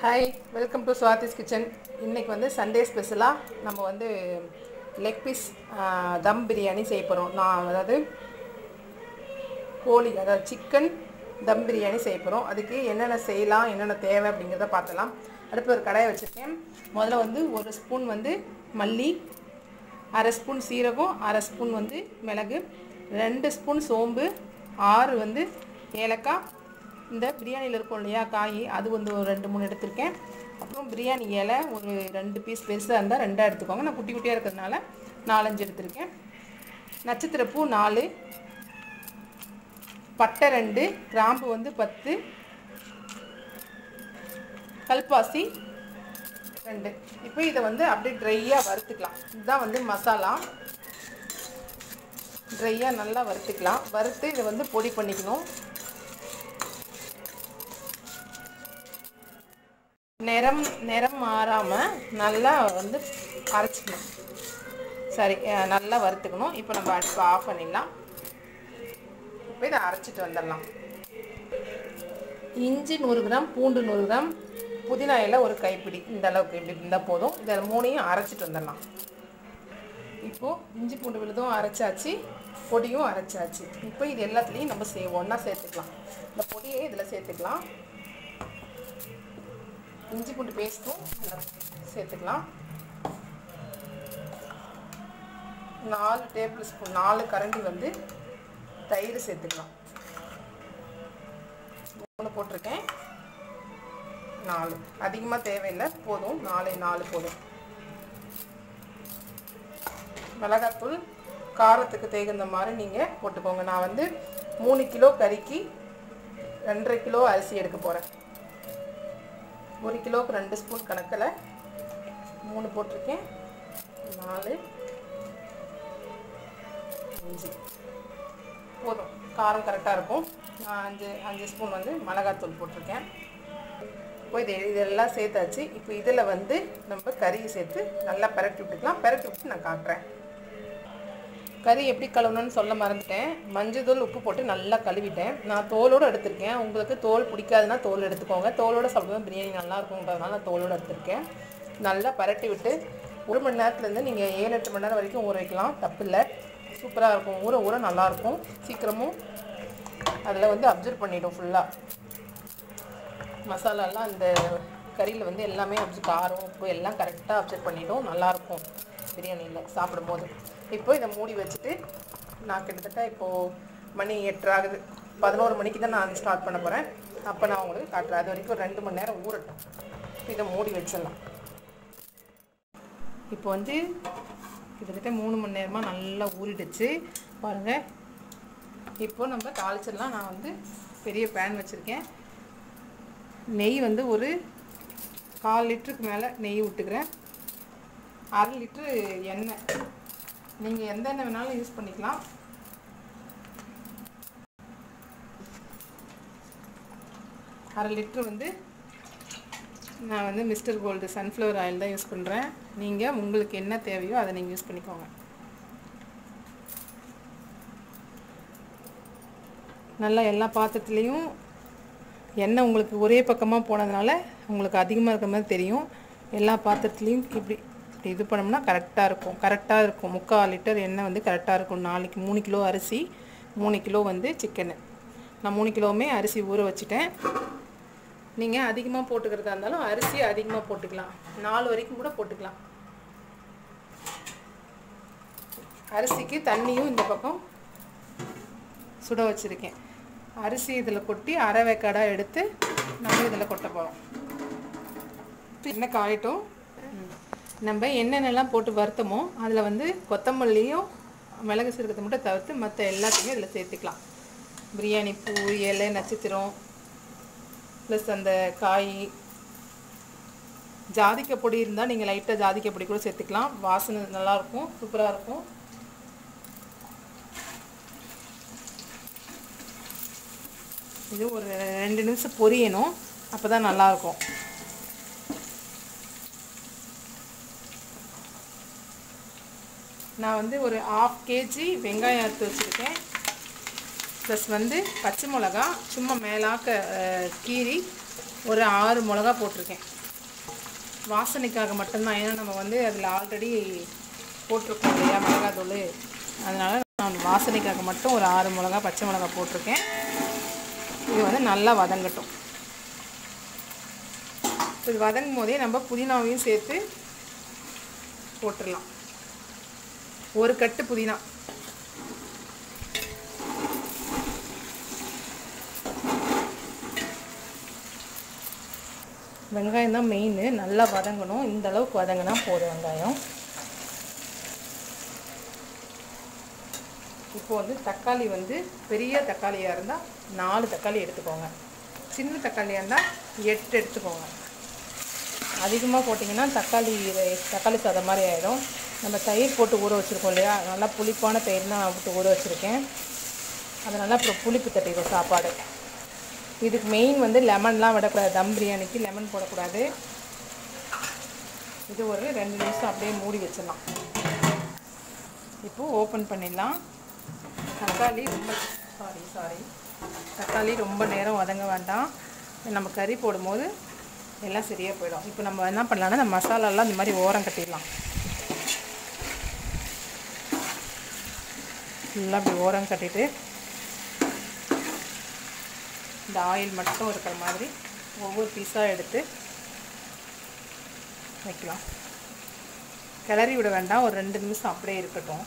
hi welcome to Swathi's kitchen இன்றைக்கி வந்து Sunday ஸ்பெஷலாக நம்ம வந்து லெக் பீஸ் தம் பிரியாணி செய்ய போகிறோம் நான் அதாவது கோழி அதாவது சிக்கன் தம் பிரியாணி செய்ய போகிறோம் அதுக்கு என்னென்ன செய்யலாம் என்னென்ன தேவை அப்படிங்கிறத பார்த்தலாம் அடுத்து ஒரு கடாயை வச்சுருக்கேன் முதல்ல வந்து ஒரு ஸ்பூன் வந்து மல்லி அரை ஸ்பூன் சீரகம் அரை ஸ்பூன் வந்து மிளகு ரெண்டு ஸ்பூன் சோம்பு ஆறு வந்து ஏலக்காய் இந்த பிரியாணியில் இருக்கும் இல்லையா காய் அது வந்து ஒரு ரெண்டு மூணு எடுத்திருக்கேன் அப்புறம் பிரியாணி இலை ஒரு ரெண்டு பீஸ் பெருசாக இருந்தால் ரெண்டாக எடுத்துக்கோங்க நான் குட்டி குட்டியாக இருக்கிறதுனால நாலஞ்சு எடுத்திருக்கேன் நட்சத்திரப்பூ நாலு பட்டை ரெண்டு கிராம்பு வந்து பத்து கல்பாசி ரெண்டு இப்போ இதை வந்து அப்படியே ட்ரையாக வறுத்துக்கலாம் இதுதான் வந்து மசாலா ட்ரையாக நல்லா வறுத்துக்கலாம் வறுத்து இதை வந்து பொடி பண்ணிக்கணும் நிறம் நிறம் மாறாமல் நல்லா வந்து அரைச்சிக்கணும் சரி அஹ் நல்லா வறுத்துக்கணும் இப்போ நம்ம அடுப்பு ஆஃப் பண்ணிடலாம் இப்போ இதை அரைச்சிட்டு வந்துடலாம் இஞ்சி நூறு கிராம் பூண்டு நூறு கிராம் புதினா இலை ஒரு கைப்பிடி இந்த அளவுக்கு இப்படி இருந்தால் போதும் இதை மூணையும் அரைச்சிட்டு வந்துடலாம் இப்போது இஞ்சி பூண்டு விழுதும் அரைச்சாச்சு பொடியும் அரைச்சாச்சு இப்போ இது எல்லாத்துலேயும் நம்ம சே ஒன்றா சேர்த்துக்கலாம் இந்த பொடியை இதில் சேர்த்துக்கலாம் இஞ்சி பூண்டு பேஸ்ட்டும் இதில் சேர்த்துக்கலாம் நாலு டேபிள் ஸ்பூன் நாலு கரண்டி வந்து தயிர் சேர்த்துக்கலாம் மூணு போட்டிருக்கேன் நாலு அதிகமாக தேவையில்லை போதும் நாலு நாலு போதும் மிளகாத்தூள் காரத்துக்கு தகுந்த மாதிரி நீங்கள் போட்டுக்கோங்க நான் வந்து மூணு கிலோ கறிக்கு ரெண்டரை கிலோ அரிசி எடுக்க போகிறேன் ஒரு கிலோவுக்கு ரெண்டு ஸ்பூன் கணக்கில் மூணு போட்டிருக்கேன் நாலு அஞ்சு போதும் காரம் கரெக்டாக இருக்கும் நான் அஞ்சு அஞ்சு ஸ்பூன் வந்து மிளகாத்தூள் போட்டிருக்கேன் இப்போ இது இதெல்லாம் சேர்த்தாச்சு இப்போ இதில் வந்து நம்ம கறியை சேர்த்து நல்லா பரட்டி விட்டுக்கலாம் பரட்டி விட்டு நான் காட்டுறேன் கறி எப்படி கழுவணும்னு சொல்ல மறந்துட்டேன் மஞ்சள் தூள் உப்பு போட்டு நல்லா கழுவிட்டேன் நான் தோலோடு எடுத்திருக்கேன் உங்களுக்கு தோல் பிடிக்காதுன்னா தோல் எடுத்துக்கோங்க தோலோடு சாப்பிடும்போது பிரியாணி நல்லா இருக்குங்கிறதுனால நான் தோலோடு எடுத்திருக்கேன் நல்லா பரட்டி விட்டு ஒரு மணி நேரத்துலேருந்து நீங்கள் ஏழு எட்டு மணி நேரம் வரைக்கும் ஊற வைக்கலாம் தப்பு இல்லை சூப்பராக இருக்கும் ஊற ஊற நல்லாயிருக்கும் சீக்கிரமும் அதில் வந்து அப்சர்வ் பண்ணிடும் ஃபுல்லாக மசாலாலாம் அந்த கறியில் வந்து எல்லாமே அப்சர்வ் காரம் உப்பு எல்லாம் கரெக்டாக அப்சர்வ் பண்ணிடும் நல்லாயிருக்கும் பிரியாணியில் சாப்பிடும்போது இப்போ இதை மூடி வச்சுட்டு நான் கிட்டத்தட்ட இப்போது மணி எட்டு ஆகுது பதினோரு மணிக்கு தான் நான் ஸ்டார்ட் பண்ண போகிறேன் அப்போ நான் உங்களுக்கு காட்டுறேன் அது வரைக்கும் ரெண்டு மணி நேரம் ஊறட்டும் இதை மூடி வச்சிடலாம் இப்போ வந்து கிட்டத்தட்ட மூணு மணி நேரமாக நல்லா ஊறிடுச்சு பாருங்கள் இப்போ நம்ம தாளிச்சிடலாம் நான் வந்து பெரிய பேன் வச்சுருக்கேன் நெய் வந்து ஒரு கால் லிட்டருக்கு மேலே நெய் விட்டுக்கிறேன் அரை லிட்ரு எண்ணெய் நீங்கள் எந்த எண்ணெய் வேணாலும் யூஸ் பண்ணிக்கலாம் அரை லிட்ரு வந்து நான் வந்து மிஸ்டர் கோல்டு சன்ஃப்ளவர் ஆயில் தான் யூஸ் பண்ணுறேன் நீங்கள் உங்களுக்கு என்ன தேவையோ அதை நீங்கள் யூஸ் பண்ணிக்கோங்க நல்லா எல்லா பாத்திரத்துலேயும் எண்ணெய் உங்களுக்கு ஒரே பக்கமாக போனதுனால உங்களுக்கு அதிகமாக இருக்கிற மாதிரி தெரியும் எல்லா பாத்திரத்துலேயும் இப்படி இப்படி இது பண்ணோம்னா கரெக்டாக இருக்கும் கரெக்டாக இருக்கும் முக்கால் லிட்டர் எண்ணெய் வந்து கரெக்டாக இருக்கும் நாளைக்கு மூணு கிலோ அரிசி மூணு கிலோ வந்து சிக்கனு நான் மூணு கிலோவுமே அரிசி ஊற வச்சுட்டேன் நீங்கள் அதிகமாக போட்டுக்கிறதா இருந்தாலும் அரிசி அதிகமாக போட்டுக்கலாம் நாலு வரைக்கும் கூட போட்டுக்கலாம் அரிசிக்கு தண்ணியும் இந்த பக்கம் சுட வச்சுருக்கேன் அரிசி இதில் கொட்டி அரை வேக்காடாக எடுத்து நம்ம இதில் கொட்ட போகிறோம் எண்ணெய் காயட்டும் நம்ம என்னென்னலாம் போட்டு வறுத்தமோ அதில் வந்து கொத்தமல்லியும் மிளகு சீரகத்தை மட்டும் தவிர்த்து மற்ற எல்லாத்தையுமே இதில் சேர்த்துக்கலாம் பிரியாணி பூ இலை நட்சத்திரம் ப்ளஸ் அந்த காய் ஜாதிக்காய் பொடி இருந்தால் நீங்கள் லைட்டாக ஜாதிக்காய் பொடி கூட சேர்த்துக்கலாம் வாசனை நல்லாயிருக்கும் சூப்பராக இருக்கும் இது ஒரு ரெண்டு நிமிஷம் பொரியணும் அப்போ தான் நல்லாயிருக்கும் நான் வந்து ஒரு ஆஃப் கேஜி வெங்காயம் அறுத்து வச்சுருக்கேன் ப்ளஸ் வந்து பச்சை மிளகா சும்மா மேலாக்க அஹ், கீரி ஒரு ஆறு மிளகா போட்டிருக்கேன் வாசனைக்காக மட்டும்தான் ஏன்னா நம்ம வந்து அதில் ஆல்ரெடி போட்டிருக்கோம் இல்லையா மிளகாத்தூள் அதனால் நான் வாசனைக்காக மட்டும் ஒரு ஆறு மிளகா பச்சை மிளகா போட்டிருக்கேன் இது வந்து நல்லா வதங்கட்டும் இது வதங்கும் போதே நம்ம புதினாவையும் சேர்த்து போட்டுடலாம் ஒரு கட்டு புதினா வெங்காயம் தான் மெயின் நல்லா வதங்கணும் இந்த அளவுக்கு வதங்கினா போதும் வெங்காயம் இப்போ வந்து தக்காளி வந்து பெரிய தக்காளியாக இருந்தால் நாலு தக்காளி எடுத்துக்கோங்க சின்ன தக்காளியாக இருந்தால் எட்டு எடுத்துக்கோங்க அதிகமாக போட்டிங்கன்னா தக்காளி தக்காளி சாதம் மாதிரி ஆகிடும் நம்ம தயிர் போட்டு ஊற வச்சுருக்கோம் இல்லையா நல்லா புளிப்பான தயிர் தான் விட்டு ஊற வச்சுருக்கேன் அதனால் அப்புறம் புளிப்பு தட்டிடும் சாப்பாடு இதுக்கு மெயின் வந்து லெமன்லாம் விடக்கூடாது தம் பிரியாணிக்கு லெமன் போடக்கூடாது இது ஒரு ரெண்டு நிமிஷம் அப்படியே மூடி வச்சிடலாம் இப்போது ஓப்பன் பண்ணிடலாம் தக்காளி ரொம்ப சாரி சாரி தக்காளி ரொம்ப நேரம் வதங்க வேண்டாம் நம்ம கறி போடும்போது எல்லாம் சரியாக போயிடும் இப்போ நம்ம என்ன பண்ணலாம்னா இந்த மசாலாலாம் இந்த மாதிரி ஓரம் கட்டிடலாம் ஃபுல்லாக அப்படி ஓரம் கட்டிட்டு இந்த ஆயில் மட்டும் இருக்கிற மாதிரி ஒவ்வொரு பீஸாக எடுத்து வைக்கலாம் கிளறி விட வேண்டாம் ஒரு ரெண்டு நிமிஷம் அப்படியே இருக்கட்டும்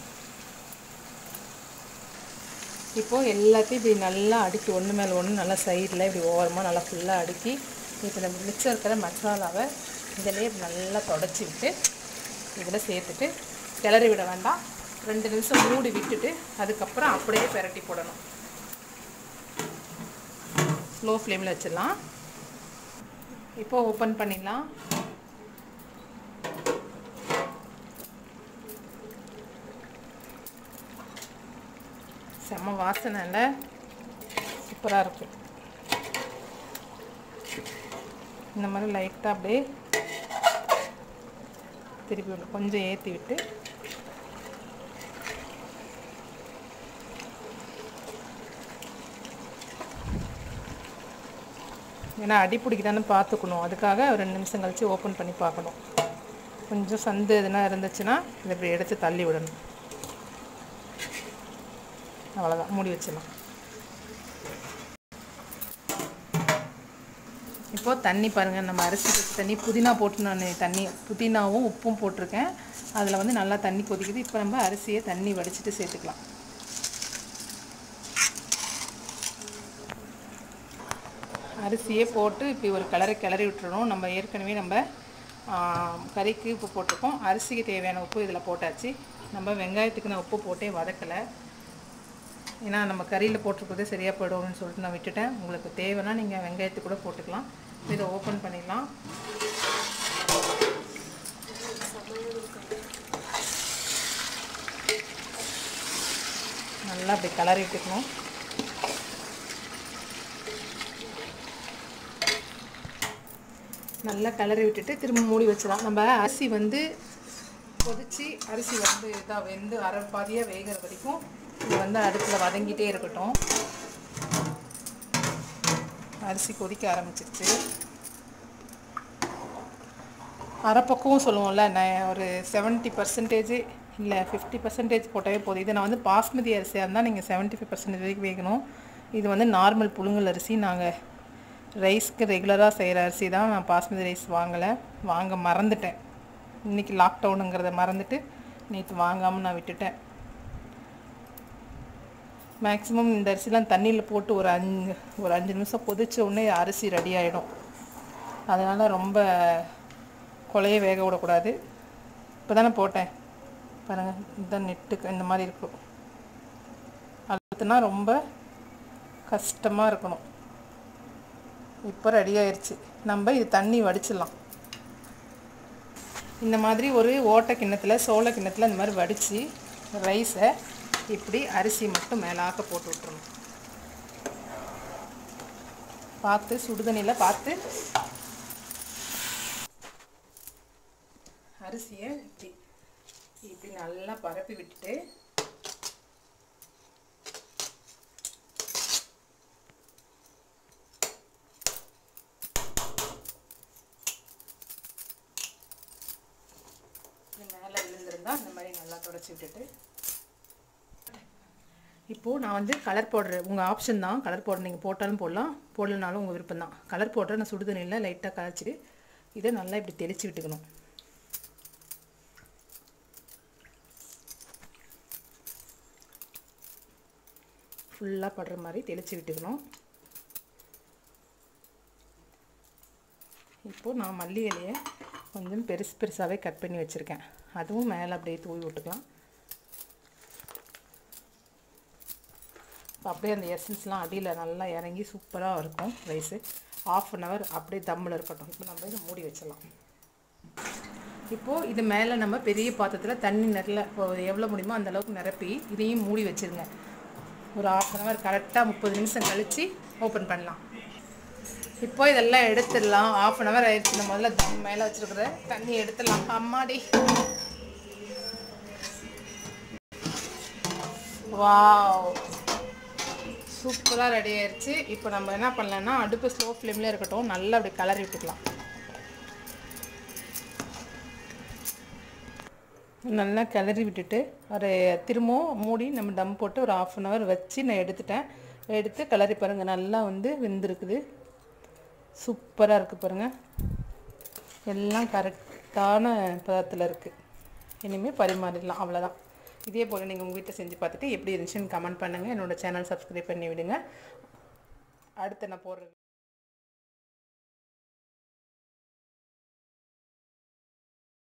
இப்போது எல்லாத்தையும் இப்படி நல்லா அடுக்கி ஒன்று மேலே ஒன்று நல்லா சைடில் இப்படி ஓரமாக நல்லா ஃபுல்லாக அடுக்கி இப்போ நம்ம மிச்சம் இருக்கிற மசாலாவை இதிலே இப்படி நல்லா தொடச்சி விட்டு இதில் சேர்த்துட்டு கிளறி விட வேண்டாம் ரெண்டு நிமிஷம் மூடி விட்டுட்டு அதுக்கப்புறம் அப்படியே பெரட்டி போடணும் ஸ்லோ ஃப்ளேமில் வச்சிடலாம் இப்போ ஓப்பன் பண்ணிடலாம் செம்ம வாசனைல சூப்பராக இருக்கும் இந்த மாதிரி லைட்டாக அப்படியே திருப்பி விட்டு கொஞ்சம் ஏற்றி விட்டு ஏன்னா அடி பிடிக்குதான்னு பார்த்துக்கணும் அதுக்காக ஒரு ரெண்டு நிமிஷம் கழித்து ஓப்பன் பண்ணி பார்க்கணும் கொஞ்சம் சந்து எதுனா இருந்துச்சுன்னா இதை இப்படி எடுத்து தள்ளி விடணும் அவ்வளோதான் மூடி வச்சிடலாம் இப்போது தண்ணி பாருங்கள் நம்ம அரிசி வச்ச தண்ணி புதினா போட்டு நான் தண்ணி புதினாவும் உப்பும் போட்டிருக்கேன் அதில் வந்து நல்லா தண்ணி கொதிக்குது இப்போ நம்ம அரிசியை தண்ணி வடிச்சிட்டு சேர்த்துக்கலாம் அரிசியே போட்டு இப்படி ஒரு கிளறி கிளறி விட்டுறணும் நம்ம ஏற்கனவே நம்ம ஆ, கறிக்கு உப்பு போட்டிருக்கோம் அரிசிக்கு தேவையான உப்பு இதில் போட்டாச்சு நம்ம வெங்காயத்துக்கு நான் உப்பு போட்டே வதக்கலை ஏன்னா நம்ம கறியில் போட்டிருக்கிறதே சரியாக போயிடும்னு சொல்லிட்டு நான் விட்டுட்டேன் உங்களுக்கு தேவைன்னா நீங்கள் வெங்காயத்தை கூட போட்டுக்கலாம் இதை ஓப்பன் பண்ணிடலாம் நல்லா அப்படி கலரி விட்டுக்கணும் நல்லா கிளறி விட்டுட்டு திரும்ப மூடி வச்சிடலாம் நம்ம அரிசி வந்து கொதிச்சு அரிசி வந்து இதாக வெந்து அரை பாதியாக வேகிற வரைக்கும் இது வந்து அடுப்பில் வதங்கிட்டே இருக்கட்டும் அரிசி கொதிக்க ஆரம்பிச்சிருச்சு அரை பக்கம் சொல்லுவோம்ல நான் ஒரு செவன்ட்டி பர்சன்டேஜ் இல்லை ஃபிஃப்டி பர்சன்டேஜ் போட்டாவே போதும் இது நான் வந்து பாஸ்மதி அரிசியாக இருந்தால் நீங்கள் செவன்ட்டி ஃபைவ் பர்சன்டேஜ் வரைக்கும் வேகணும் இது வந்து நார்மல் புழுங்கல் அரிசி நாங்கள் ரைஸ்க்கு ரெகுலராக செய்கிற அரிசி தான் நான் பாஸ்மதி ரைஸ் வாங்கலை வாங்க மறந்துட்டேன் இன்றைக்கி லாக்டவுனுங்கிறத மறந்துட்டு நேற்று வாங்காமல் நான் விட்டுட்டேன் மேக்ஸிமம் இந்த அரிசிலாம் தண்ணியில் போட்டு ஒரு அஞ்சு ஒரு அஞ்சு நிமிஷம் கொதிச்ச உடனே அரிசி ரெடி ஆகிடும் அதனால் ரொம்ப கொலைய வேக விடக்கூடாது இப்போ தானே போட்டேன் பாருங்கள் இதுதான் நெட்டுக்கு இந்த மாதிரி இருக்கும் அழுத்துனா ரொம்ப கஷ்டமாக இருக்கணும் இப்போ ரெடி ஆயிடுச்சு நம்ம இது தண்ணி வடிச்சிடலாம் இந்த மாதிரி ஒரு ஓட்டை கிண்ணத்தில் சோள கிண்ணத்தில் இந்த மாதிரி வடித்து ரைஸை இப்படி அரிசி மட்டும் மேலாக்க போட்டு விட்டுறணும் பார்த்து சுடுதண்ணியில் பார்த்து அரிசியை இப்படி இப்படி நல்லா பரப்பி விட்டுட்டு மேலே விழுந்திருந்தா இந்த மாதிரி நல்லா தொடச்சி விட்டுட்டு இப்போது நான் வந்து கலர் பவுடர் உங்கள் ஆப்ஷன் தான் கலர் பவுடர் நீங்கள் போட்டாலும் போடலாம் போடலனாலும் உங்கள் விருப்பம் தான் கலர் பவுடரை நான் சுடுதண்ணியில் லைட்டாக கரைச்சிட்டு இதை நல்லா இப்படி தெளித்து விட்டுக்கணும் ஃபுல்லாக படுற மாதிரி தெளித்து விட்டுக்கணும் இப்போது நான் மல்லி இலையை கொஞ்சம் பெருசு பெருசாகவே கட் பண்ணி வச்சுருக்கேன் அதுவும் மேலே அப்படியே தூவி விட்டுக்கலாம் இப்போ அப்படியே அந்த எசன்ஸ்லாம் அடியில் நல்லா இறங்கி சூப்பராக இருக்கும் ரைஸு ஆஃப் அன் ஹவர் அப்படியே தம்மில் இருக்கட்டும் இப்போ நம்ம இதை மூடி வச்சிடலாம் இப்போது இது மேலே நம்ம பெரிய பாத்திரத்தில் தண்ணி நிறைய இப்போ எவ்வளோ முடியுமோ அந்த அளவுக்கு நிரப்பி இதையும் மூடி வச்சுருங்க ஒரு ஆஃப் அன் ஹவர் கரெக்டாக முப்பது நிமிஷம் கழித்து ஓப்பன் பண்ணலாம் இப்போ இதெல்லாம் எடுத்துடலாம் ஆஃப் அன் ஹவர் ஆயிடுச்சு நம்ம முதல்ல தம் மேலே வச்சுருக்குற தண்ணி எடுத்துடலாம் அம்மாடி வாவ் சூப்பராக ரெடி ஆயிடுச்சு இப்போ நம்ம என்ன பண்ணலாம்னா அடுப்பு ஸ்லோ ஃப்ளேமில் இருக்கட்டும் நல்லா அப்படி கலரி விட்டுக்கலாம் நல்லா கிளறி விட்டுட்டு ஒரு திரும்பவும் மூடி நம்ம தம் போட்டு ஒரு ஆஃப் அன் ஹவர் வச்சு நான் எடுத்துட்டேன் எடுத்து கிளறி பாருங்கள் நல்லா வந்து வெந்திருக்குது சூப்பராக இருக்குது பாருங்கள் எல்லாம் கரெக்டான பதத்தில் இருக்குது இனிமேல் பரிமாறிடலாம் அவ்வளோதான் இதே போல் நீங்கள் உங்கள் வீட்டில் செஞ்சு பார்த்துட்டு எப்படி இருந்துச்சுன்னு கமெண்ட் பண்ணுங்கள் என்னோடய சேனல் சப்ஸ்கிரைப் பண்ணி விடுங்க அடுத்து நான் போடுற